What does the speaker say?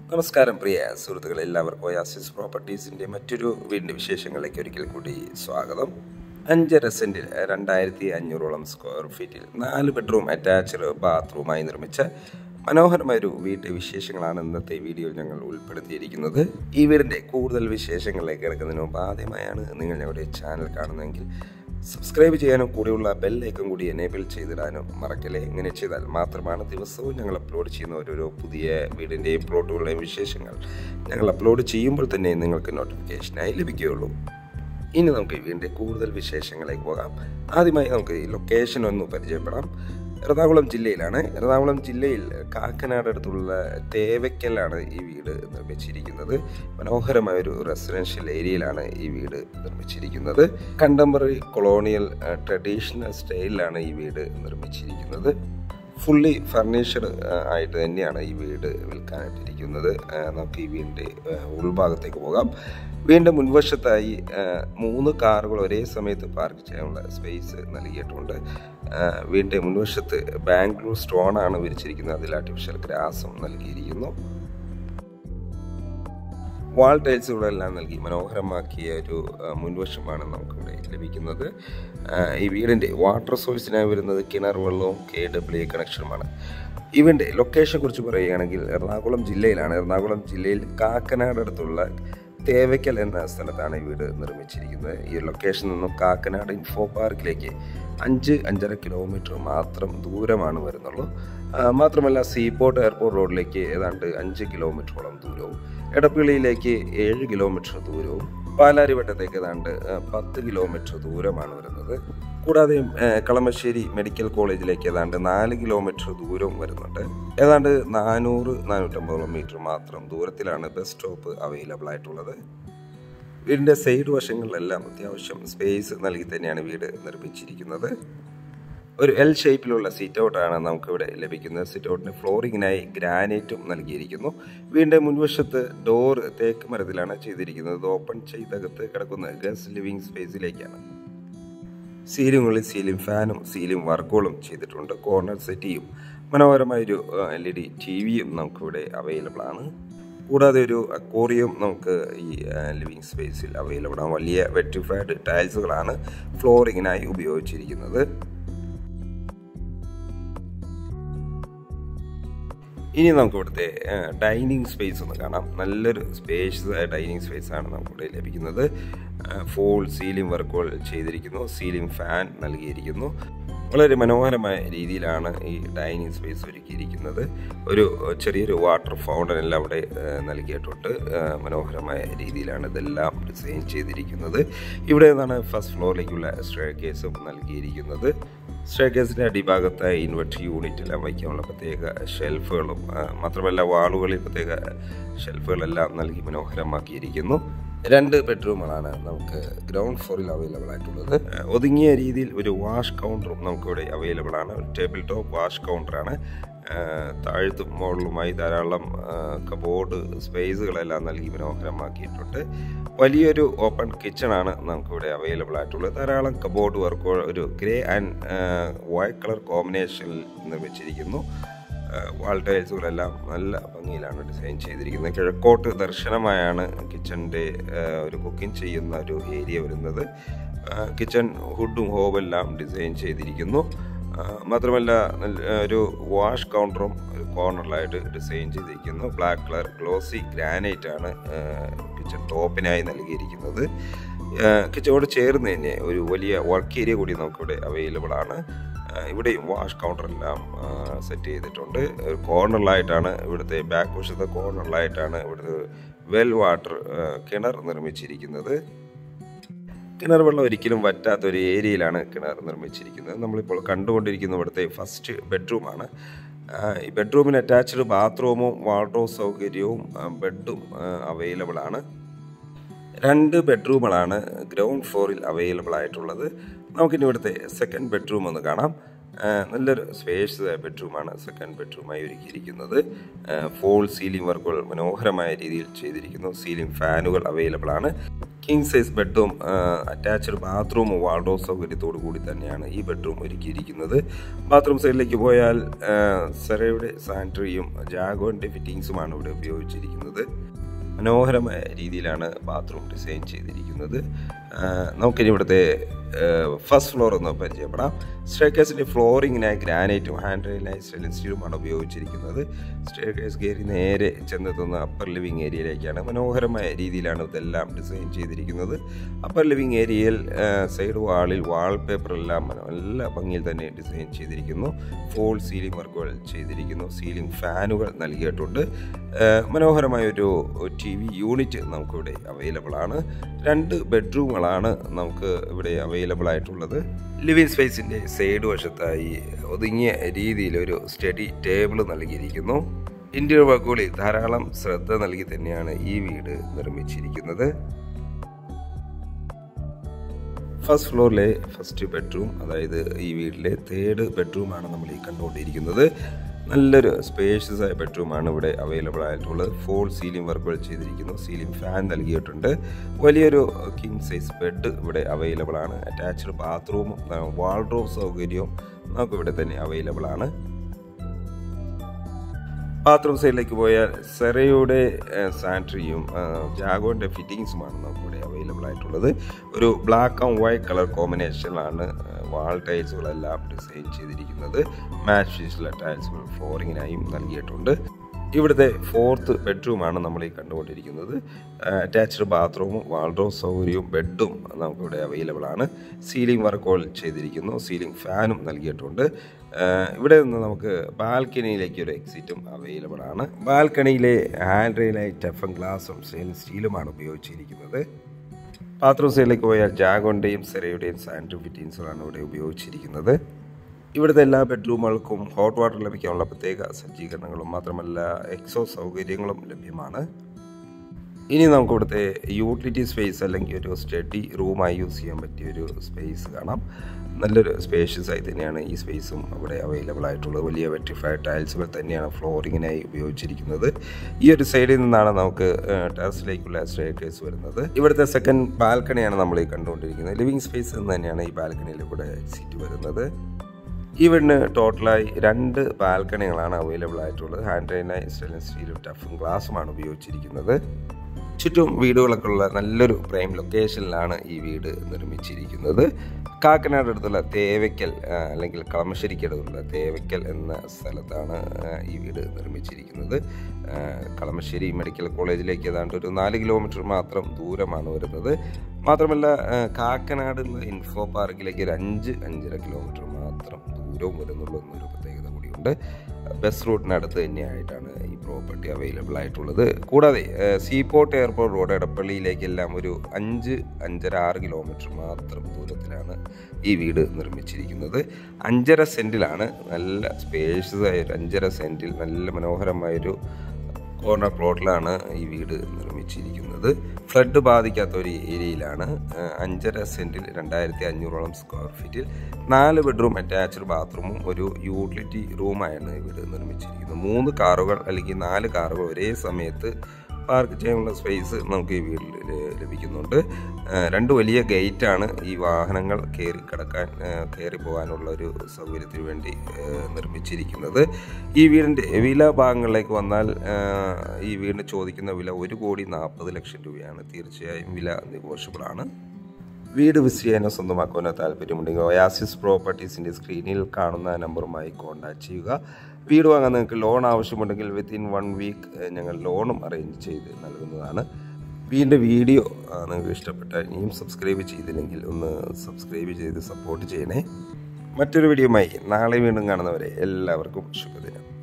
നമസ്കാരം പ്രിയ സുഹൃത്തുക്കളെ എല്ലാവർക്കും ഒയാസിസ് പ്രോപ്പർട്ടീസിൻ്റെ മറ്റൊരു വീടിൻ്റെ വിശേഷങ്ങളിലേക്ക് ഒരിക്കൽ കൂടി സ്വാഗതം അഞ്ചര സെൻറ്റിൽ രണ്ടായിരത്തി അഞ്ഞൂറോളം സ്ക്വയർ ഫീറ്റിൽ നാല് ബെഡ്റൂം അറ്റാച്ച്ഡ് ബാത്റൂമായി നിർമ്മിച്ച മനോഹരമായ ഒരു വീട്ട് വിശേഷങ്ങളാണ് ഇന്നത്തെ വീഡിയോയിൽ ഞങ്ങൾ ഉൾപ്പെടുത്തിയിരിക്കുന്നത് ഈ വീടിൻ്റെ കൂടുതൽ വിശേഷങ്ങളിലേക്ക് കിടക്കുന്നതിന് മുമ്പ് ആദ്യമായാണ് നിങ്ങൾ ഞങ്ങളുടെ ചാനൽ കാണുന്നതെങ്കിൽ സബ്സ്ക്രൈബ് ചെയ്യാനും കൂടിയുള്ള ബെല്ലൈക്കൺ കൂടി എനേബിൾ ചെയ്തിടാനും മറക്കല്ലേ ഇങ്ങനെ ചെയ്താൽ മാത്രമാണ് ദിവസവും ഞങ്ങൾ അപ്ലോഡ് ചെയ്യുന്ന ഓരോരോ പുതിയ വീടിൻ്റെയും പ്ലോട്ടുകളുടെയും വിശേഷങ്ങൾ ഞങ്ങൾ അപ്ലോഡ് ചെയ്യുമ്പോൾ തന്നെ നിങ്ങൾക്ക് നോട്ടിഫിക്കേഷനായി ലഭിക്കുകയുള്ളൂ ഇനി നമുക്ക് ഈ വീടിൻ്റെ കൂടുതൽ വിശേഷങ്ങളിലേക്ക് പോകാം ആദ്യമായി നമുക്ക് ഈ ലൊക്കേഷൻ ഒന്ന് പരിചയപ്പെടാം എറണാകുളം ജില്ലയിലാണ് എറണാകുളം ജില്ലയിൽ കാക്കനാട് അടുത്തുള്ള തേവയ്ക്കലാണ് ഈ വീട് നിർമ്മിച്ചിരിക്കുന്നത് മനോഹരമായ ഒരു റെസിഡൻഷ്യൽ ഏരിയയിലാണ് ഈ വീട് നിർമ്മിച്ചിരിക്കുന്നത് കണ്ടംപററി കൊളോണിയൽ ട്രഡീഷണൽ സ്റ്റൈലിലാണ് ഈ വീട് നിർമ്മിച്ചിരിക്കുന്നത് ഫുള്ളി ഫർണിഷ്ഡ് ആയിട്ട് തന്നെയാണ് ഈ വീട് വിൽക്കാനായിട്ടിരിക്കുന്നത് നമുക്ക് ഈ വീടിൻ്റെ ഉൾഭാഗത്തേക്ക് പോകാം വീടിൻ്റെ മുൻവശത്തായി മൂന്ന് കാറുകൾ ഒരേ സമയത്ത് പാർക്ക് ചെയ്യാനുള്ള സ്പേസ് നൽകിയിട്ടുണ്ട് വീടിൻ്റെ മുൻവശത്ത് ബാംഗ്ലൂർ സ്റ്റോൺ ആണ് വിരിച്ചിരിക്കുന്നത് അതിൽ ആർട്ടിഫിഷ്യൽ ഗ്രാസും നൽകിയിരിക്കുന്നു വാൾ ടൈൽസുകളെല്ലാം നൽകി മനോഹരമാക്കിയ ഒരു മുൻവശമാണ് നമുക്കിവിടെ ലഭിക്കുന്നത് ഈ വീടിൻ്റെ വാട്ടർ സോഴ്സിനായി വരുന്നത് കിണർ വെള്ളവും കെ ഡബ്ല്യു കണക്ഷനുമാണ് ഇവൻ്റെ ലൊക്കേഷൻ കുറിച്ച് പറയുകയാണെങ്കിൽ എറണാകുളം ജില്ലയിലാണ് എറണാകുളം ജില്ലയിൽ കാക്കനാട് അടുത്തുള്ള തേവയ്ക്കൽ എന്ന സ്ഥലത്താണ് ഈ വീട് നിർമ്മിച്ചിരിക്കുന്നത് ഈ ലൊക്കേഷനിൽ നിന്നും കാക്കനാട് ഇൻഫോ പാർക്കിലേക്ക് അഞ്ച് അഞ്ചര കിലോമീറ്റർ മാത്രം ദൂരമാണ് വരുന്നുള്ളൂ മാത്രമല്ല സീപോർട്ട് എയർപോർട്ട് റോഡിലേക്ക് ഏതാണ്ട് അഞ്ച് കിലോമീറ്ററോളം ദൂരവും എടപ്പിളിയിലേക്ക് ഏഴ് കിലോമീറ്റർ ദൂരവും പാലാരിവട്ടത്തേക്ക് ഏതാണ്ട് പത്ത് കിലോമീറ്റർ ദൂരമാണ് വരുന്നത് കൂടാതെ കളമശ്ശേരി മെഡിക്കൽ കോളേജിലേക്ക് ഏതാണ്ട് നാല് കിലോമീറ്റർ ദൂരവും വരുന്നുണ്ട് ഏതാണ്ട് നാനൂറ് നാനൂറ്റമ്പതോളം മീറ്റർ മാത്രം ദൂരത്തിലാണ് ബസ് സ്റ്റോപ്പ് അവൈലബിൾ ആയിട്ടുള്ളത് വീടിൻ്റെ സൈഡ് വശങ്ങളിലെല്ലാം അത്യാവശ്യം സ്പേസ് നൽകി തന്നെയാണ് വീട് നിർമ്മിച്ചിരിക്കുന്നത് ഒരു എൽ ഷേപ്പിലുള്ള സിറ്റ് ഔട്ടാണ് നമുക്കിവിടെ ലഭിക്കുന്നത് സിറ്റ് ഔട്ടിന് ഫ്ലോറിങ്ങിനായി ഗ്രാനൈറ്റും നൽകിയിരിക്കുന്നു വീടിൻ്റെ മുൻവശത്ത് ഡോർ തേക്ക് മരത്തിലാണ് ചെയ്തിരിക്കുന്നത് ഇത് ഓപ്പൺ ചെയ്തകത്ത് കിടക്കുന്ന ഗസ് ലിവിംഗ് സ്പേസിലേക്കാണ് സീലിങ്ങുകളിൽ സീലിംഗ് ഫാനും സീലിംഗ് വർക്കുകളും ചെയ്തിട്ടുണ്ട് കോർണർ സെറ്റിയും മനോഹരമായൊരു എൽ ഇ ഡി ടി വിയും നമുക്കിവിടെ അവൈലബിൾ ആണ് കൂടാതെ ഒരു അക്വോറിയം നമുക്ക് ഈ ലിവിങ് സ്പേസിൽ അവൈലബിൾ ആണ് വലിയ വെറ്റിഫൈഡ് ടൈൽസുകളാണ് ഫ്ലോറിങ്ങിനായി ഉപയോഗിച്ചിരിക്കുന്നത് ഇനി നമുക്ക് ഇവിടുത്തെ ഡൈനിങ് സ്പേസ് ഒന്ന് കാണാം നല്ലൊരു സ്പേഷ്യസ് ആയ ഡൈനിങ് സ്പേസ് ആണ് നമുക്കിവിടെ ലഭിക്കുന്നത് ഫോൾ സീലിംഗ് വർക്കുകൾ ചെയ്തിരിക്കുന്നു സീലിംഗ് ഫാൻ നൽകിയിരിക്കുന്നു വളരെ മനോഹരമായ രീതിയിലാണ് ഈ ഡൈനിങ് സ്പേസ് ഒരുക്കിയിരിക്കുന്നത് ഒരു ചെറിയൊരു വാട്ടർ ഫൗണ്ടൻ എല്ലാം അവിടെ നൽകിയിട്ടുണ്ട് മനോഹരമായ രീതിയിലാണ് ഇതെല്ലാം ഡിസൈൻ ചെയ്തിരിക്കുന്നത് ഇവിടെ നിന്നാണ് ഫസ്റ്റ് ഫ്ലോറിലേക്കുള്ള സ്റ്റേ കേസും നൽകിയിരിക്കുന്നത് സ്റ്റേ കേസിൻ്റെ അടിഭാഗത്തായി ഇൻവെർട്ടർ യൂണിറ്റെല്ലാം വയ്ക്കാനുള്ള പ്രത്യേക ഷെൽഫുകളും മാത്രമല്ല വാളുകളിൽ പ്രത്യേക ഷെൽഫുകളെല്ലാം നൽകി മനോഹരമാക്കിയിരിക്കുന്നു രണ്ട് ബെഡ്റൂമുകളാണ് നമുക്ക് ഗ്രൗണ്ട് ഫ്ലോറിൽ അവൈലബിൾ ആയിട്ടുള്ളത് ഒതുങ്ങിയ രീതിയിൽ ഒരു വാഷ് കൗണ്ടറും നമുക്കിവിടെ അവൈലബിൾ ആണ് ടേബിൾ ടോപ്പ് വാഷ് കൗണ്ടറാണ് താഴ്ത്തും മുകളിലുമായി ധാരാളം കബോർഡ് സ്പേസുകളെല്ലാം നൽകി മനോഹരമാക്കിയിട്ടുണ്ട് വലിയൊരു ഓപ്പൺ കിച്ചണാണ് നമുക്കിവിടെ അവൈലബിൾ ആയിട്ടുള്ളത് ധാരാളം കബോർഡ് വർക്കുകൾ ഒരു ഗ്രേ ആൻഡ് വൈറ്റ് കളർ കോമ്പിനേഷനിൽ നിർമ്മിച്ചിരിക്കുന്നു വാൾ ടൈൽസുകളെല്ലാം നല്ല ഭംഗിയിലാണ് ഡിസൈൻ ചെയ്തിരിക്കുന്നത് കിഴക്കോട്ട് ദർശനമായാണ് കിച്ചണിൻ്റെ ഒരു കുക്കിംഗ് ചെയ്യുന്ന ഒരു ഏരിയ വരുന്നത് കിച്ചൺ ഹുഡും ഹോബെല്ലാം ഡിസൈൻ ചെയ്തിരിക്കുന്നു മാത്രമല്ല ഒരു വാഷ് കൗണ്ടറും ഒരു കോർണറിലായിട്ട് ഡിസൈൻ ചെയ്തിരിക്കുന്നു ബ്ലാക്ക് കളർ ഗ്ലോസി ഗ്രാനൈറ്റ് ആണ് കിച്ചൺ ടോപ്പിനായി നൽകിയിരിക്കുന്നത് കിച്ചണോട് ചേർന്ന് തന്നെ ഒരു വലിയ വർക്ക് ഏരിയ കൂടി നമുക്കിവിടെ അവൈലബിൾ ആണ് ഇവിടെയും വാഷ് കൗണ്ടറെല്ലാം സെറ്റ് ചെയ്തിട്ടുണ്ട് ഒരു കോർണറിലായിട്ടാണ് ഇവിടുത്തെ ബാക്ക് വശത്തെ കോർണറിലായിട്ടാണ് ഇവിടുത്തെ വെൽ വാട്ടർ കിണർ നിർമ്മിച്ചിരിക്കുന്നത് കിണർ വെള്ളം ഒരിക്കലും വറ്റാത്ത ഒരു ഏരിയയിലാണ് കിണർ നിർമ്മിച്ചിരിക്കുന്നത് നമ്മളിപ്പോൾ കണ്ടുകൊണ്ടിരിക്കുന്ന ഇവിടുത്തെ ഫസ്റ്റ് ബെഡ്റൂമാണ് ഈ ബെഡ്റൂമിന് അറ്റാച്ച്ഡ് ബാത്റൂമും വാർഡ്രോബ് സൗകര്യവും ബെഡും അവൈലബിൾ ആണ് രണ്ട് ബെഡ്റൂമുകളാണ് ഗ്രൗണ്ട് ഫ്ലോറിൽ അവൈലബിൾ ആയിട്ടുള്ളത് നമുക്കിനി ഇവിടുത്തെ സെക്കൻഡ് ബെഡ്റൂം ഒന്ന് കാണാം നല്ലൊരു സ്പേഷ്യസ് ബെഡ്റൂമാണ് സെക്കൻഡ് ബെഡ്റൂമായി ഒരുക്കിയിരിക്കുന്നത് ഫോൾ സീലിംഗ് വർക്കുകൾ മനോഹരമായ രീതിയിൽ ചെയ്തിരിക്കുന്നു സീലിംഗ് ഫാനുകൾ അവൈലബിൾ ആണ് കിങ് സൈസ് ബെഡും അറ്റാച്ച്ഡ് ബാത്റൂമും വാർഡ്രോബ് സൗകര്യത്തോടു കൂടി തന്നെയാണ് ഈ ബെഡ്റൂം ഒരുക്കിയിരിക്കുന്നത് ബാത്റൂം സൈഡിലേക്ക് പോയാൽ സെറയുടെ സാനിറ്ററിയും ജാഗോൻ്റെ ഫിറ്റിങ്സുമാണ് ഇവിടെ ഉപയോഗിച്ചിരിക്കുന്നത് മനോഹരമായ രീതിയിലാണ് ബാത്റൂം ഡിസൈൻ ചെയ്തിരിക്കുന്നത് നമുക്കിനി ഇവിടുത്തെ ഫസ്റ്റ് ഫ്ലോർ ഒന്ന് പരിചയപ്പെടാം സ്റ്റേക്കേഴ്സിൻ്റെ ഫ്ലോറിങ്ങിനായി ഗ്രാനൈറ്റും ഹാൻഡ് റെയിലായി സ്റ്റെയിൻലെസ് സ്റ്റീലുമാണ് ഉപയോഗിച്ചിരിക്കുന്നത് സ്റ്റേക്കേഴ്സ് കയറി നേരെ ചെന്നെത്തുന്ന അപ്പർ ലിവിങ് ഏരിയയിലേക്കാണ് മനോഹരമായ രീതിയിലാണ് ഇതെല്ലാം ഡിസൈൻ ചെയ്തിരിക്കുന്നത് അപ്പർ ലിവിങ് ഏരിയയിൽ സൈഡ് വാളിൽ വാൾപേപ്പർ എല്ലാം നല്ല ഭംഗിയിൽ തന്നെ ഡിസൈൻ ചെയ്തിരിക്കുന്നു ഫോൾ സീലിംഗ് വർക്കുകൾ ചെയ്തിരിക്കുന്നു സീലിംഗ് ഫാനുകൾ നൽകിയിട്ടുണ്ട് മനോഹരമായ ഒരു ടി വി യൂണിറ്റ് നമുക്കിവിടെ അവൈലബിൾ ആണ് രണ്ട് ബെഡ്റൂമുകളാണ് നമുക്ക് ഇവിടെ അവൈലബിൾ ആയിട്ടുള്ളത് ലിവിങ് സ്പേസിൻ്റെ സൈഡ് വശത്തായി ഒതുങ്ങിയ രീതിയിൽ ഒരു സ്റ്റഡി ടേബിൾ നൽകിയിരിക്കുന്നു ഇന്ത്യൻ വർക്കുകളിൽ ധാരാളം ശ്രദ്ധ നൽകി തന്നെയാണ് ഈ വീട് നിർമ്മിച്ചിരിക്കുന്നത് ഫസ്റ്റ് ഫ്ലോറിലെ ഫസ്റ്റ് ബെഡ്റൂം അതായത് ഈ വീട്ടിലെ തേർഡ് ബെഡ്റൂമാണ് നമ്മൾ ഈ കണ്ടുകൊണ്ടിരിക്കുന്നത് നല്ലൊരു സ്പേഷ്യസ് ആയ ബെഡ്റൂമാണ് ഇവിടെ അവൈലബിൾ ആയിട്ടുള്ളത് ഫോൾ സീലിംഗ് വർക്കുകൾ ചെയ്തിരിക്കുന്നു സീലിംഗ് ഫാൻ നൽകിയിട്ടുണ്ട് വലിയൊരു കിങ് സൈസ് ബെഡ് ഇവിടെ അവൈലബിൾ ആണ് അറ്റാച്ച്ഡ് ബാത്റൂമും വാൾഡ്രോബ് സൗകര്യവും നമുക്ക് ഇവിടെ തന്നെ അവൈലബിൾ ആണ് ബാത്റൂം സൈഡിലേക്ക് പോയാൽ സെറയുടെ സാനിറ്ററിയും ജാഗോൻ്റെ ഫിറ്റിങ്സുമാണ് നമുക്കിവിടെ അവൈലബിൾ ആയിട്ടുള്ളത് ഒരു ബ്ലാക്ക് ആൻഡ് വൈറ്റ് കളർ കോമ്പിനേഷനിലാണ് വാൾ ടൈൽസുകളെല്ലാം ഡിസൈൻ ചെയ്തിരിക്കുന്നത് മാച്ച് ഫീസിലെ ടൈൽസുകൾ ഫ്ലോറിങ്ങിനായും നൽകിയിട്ടുണ്ട് ഇവിടുത്തെ ഫോർത്ത് ബെഡ്റൂമാണ് നമ്മൾ ഈ കണ്ടുകൊണ്ടിരിക്കുന്നത് അറ്റാച്ച്ഡ് ബാത്റൂമും വാൾഡ്രോബ് സൗകര്യവും ബെഡും നമുക്കിവിടെ അവൈലബിൾ ആണ് സീലിംഗ് വർക്കുകൾ ചെയ്തിരിക്കുന്നു സീലിംഗ് ഫാനും നൽകിയിട്ടുണ്ട് ഇവിടെ നിന്ന് നമുക്ക് ബാൽക്കണിയിലേക്ക് ഒരു എക്സിറ്റും അവൈലബിൾ ആണ് ബാൽക്കണിയിലെ ഹാൻഡ് റെയിലായി ടഫൻ ഗ്ലാസും സ്റ്റെയിൻലെസ് സ്റ്റീലുമാണ് ഉപയോഗിച്ചിരിക്കുന്നത് ബാത്റൂം സൈഡിലേക്ക് പോയാൽ ജാഗോൻ്റെയും സെറയുടെയും സാനിറ്ററി ഫിറ്റിങ്സുകളാണ് ഇവിടെ ഉപയോഗിച്ചിരിക്കുന്നത് ഇവിടുത്തെ എല്ലാ ബെഡ്റൂമുകൾക്കും ഹോട്ട് വാട്ടർ ലഭിക്കാനുള്ള പ്രത്യേക സജ്ജീകരണങ്ങളും മാത്രമല്ല എക്സോ സൗകര്യങ്ങളും ലഭ്യമാണ് ഇനി നമുക്ക് ഇവിടുത്തെ യൂട്ടിലിറ്റി സ്പേസ് അല്ലെങ്കിൽ ഒരു സ്റ്റഡി റൂമായി യൂസ് ചെയ്യാൻ പറ്റിയ ഒരു സ്പേസ് കാണാം നല്ലൊരു സ്പേഷ്യസ് ആയി തന്നെയാണ് ഈ സ്പേസും അവിടെ അവൈലബിൾ ആയിട്ടുള്ളത് വലിയ വെറ്റിഫൈഡ് ടൈൽസുകൾ തന്നെയാണ് ഫ്ലോറിങ്ങിനായി ഉപയോഗിച്ചിരിക്കുന്നത് ഈ ഒരു സൈഡിൽ നിന്നാണ് നമുക്ക് ടെറസിലേക്കുള്ള സ്റ്റേക്കേഴ്സ് വരുന്നത് ഇവിടുത്തെ സെക്കൻഡ് ബാൽക്കണിയാണ് നമ്മൾ ഈ കണ്ടുകൊണ്ടിരിക്കുന്നത് ലിവിങ് സ്പേസ് എന്ന് തന്നെയാണ് ഈ ബാൽക്കണിയിൽ കൂടെ സീറ്റ് വരുന്നത് ഈ വീടിന് ടോട്ടലായി രണ്ട് ബാൽക്കണികളാണ് അവൈലബിൾ ആയിട്ടുള്ളത് ഹാൻഡ് റെയിനായി സ്റ്റെയിൻലെസ് സ്റ്റീലും ടഫും ഗ്ലാസുമാണ് ഉപയോഗിച്ചിരിക്കുന്നത് ചുറ്റും വീടുകളൊക്കെ ഉള്ള നല്ലൊരു പ്രൈം ലൊക്കേഷനിലാണ് ഈ വീട് നിർമ്മിച്ചിരിക്കുന്നത് കാക്കനാട് അടുത്തുള്ള തേവയ്ക്കൽ അല്ലെങ്കിൽ കളമശ്ശേരിക്കടുത്തുള്ള തേവയ്ക്കൽ എന്ന സ്ഥലത്താണ് ഈ വീട് നിർമ്മിച്ചിരിക്കുന്നത് കളമശ്ശേരി മെഡിക്കൽ കോളേജിലേക്ക് ഏതാണ്ട് ഒരു നാല് കിലോമീറ്റർ മാത്രം ദൂരമാണ് വരുന്നത് മാത്രമല്ല കാക്കനാടുള്ള ഇൻഫോ പാർക്കിലേക്ക് ഒരു അഞ്ച് അഞ്ചര കിലോമീറ്റർ മാത്രം ദൂരവും വരുന്നുള്ളൂ എന്നൊരു പ്രത്യേകത കൂടിയുണ്ട് ബസ് റൂട്ടിനടുത്ത് തന്നെയായിട്ടാണ് ഈ പ്രോപ്പർട്ടി അവൈലബിൾ ആയിട്ടുള്ളത് കൂടാതെ സീപോർട്ട് എയർപോർട്ട് റോഡ് എടപ്പള്ളിയിലേക്കെല്ലാം ഒരു അഞ്ച് അഞ്ചര ആറ് കിലോമീറ്റർ മാത്രം ദൂരത്തിലാണ് ഈ വീട് നിർമ്മിച്ചിരിക്കുന്നത് അഞ്ചര സെൻറ്റിലാണ് നല്ല സ്പേഷ്യസ് ആയ ഒരു അഞ്ചര സെൻറ്റിൽ നല്ല മനോഹരമായൊരു കോർണർ പ്ലോട്ടിലാണ് ഈ വീട് നിർമ്മിച്ചിരിക്കുന്നത് ഫ്ലഡ് ബാധിക്കാത്ത ഒരു ഏരിയയിലാണ് അഞ്ചര സെൻറ്റിൽ രണ്ടായിരത്തി അഞ്ഞൂറോളം സ്ക്വയർ ഫീറ്റിൽ നാല് ബെഡ്റൂം അറ്റാച്ച്ഡ് ബാത്റൂമും ഒരു യൂട്ടിലിറ്റി റൂമായാണ് ഈ വീട് നിർമ്മിച്ചിരിക്കുന്നത് മൂന്ന് കാറുകൾ അല്ലെങ്കിൽ നാല് കാറുകൾ ഒരേ സമയത്ത് പാർക്ക് ചെയ്യാനുള്ള സ്പേസ് നമുക്ക് ഈ വീട്ടിൽ ലഭിക്കുന്നുണ്ട് രണ്ട് വലിയ ഗേറ്റാണ് ഈ വാഹനങ്ങൾ കയറി കിടക്കാൻ കയറി പോകാനുള്ള ഒരു സൗകര്യത്തിന് വേണ്ടി നിർമ്മിച്ചിരിക്കുന്നത് ഈ വീടിൻ്റെ വില ഭാഗങ്ങളിലേക്ക് വന്നാൽ ഈ വീടിന് ചോദിക്കുന്ന വില ഒരു കോടി നാൽപ്പത് ലക്ഷം രൂപയാണ് തീർച്ചയായും വില നെഗോഷ്യബിളാണ് വീട് വിസിറ്റ് ചെയ്യാനോ സ്വന്തമാക്കാനോ താല്പര്യമുണ്ടെങ്കിൽ ഒയാസിസ് പ്രോപ്പർട്ടീസിൻ്റെ സ്ക്രീനിൽ കാണുന്ന നമ്പറുമായി കോൺടാക്ട് ചെയ്യുക വീട് വാങ്ങാൻ നിങ്ങൾക്ക് ലോൺ ആവശ്യമുണ്ടെങ്കിൽ വിത്തിൻ വൺ വീക്ക് ഞങ്ങൾ ലോണും അറേഞ്ച് ചെയ്ത് നൽകുന്നതാണ് വീണ്ടും വീഡിയോ നിങ്ങൾക്ക് ഇഷ്ടപ്പെട്ടാൽ ഇനിയും സബ്സ്ക്രൈബ് ചെയ്തില്ലെങ്കിൽ ഒന്ന് സബ്സ്ക്രൈബ് ചെയ്ത് സപ്പോർട്ട് ചെയ്യണേ മറ്റൊരു വീഡിയോയുമായി നാളെ വീണ്ടും കാണുന്നവരെ എല്ലാവർക്കും ശുഭദിനം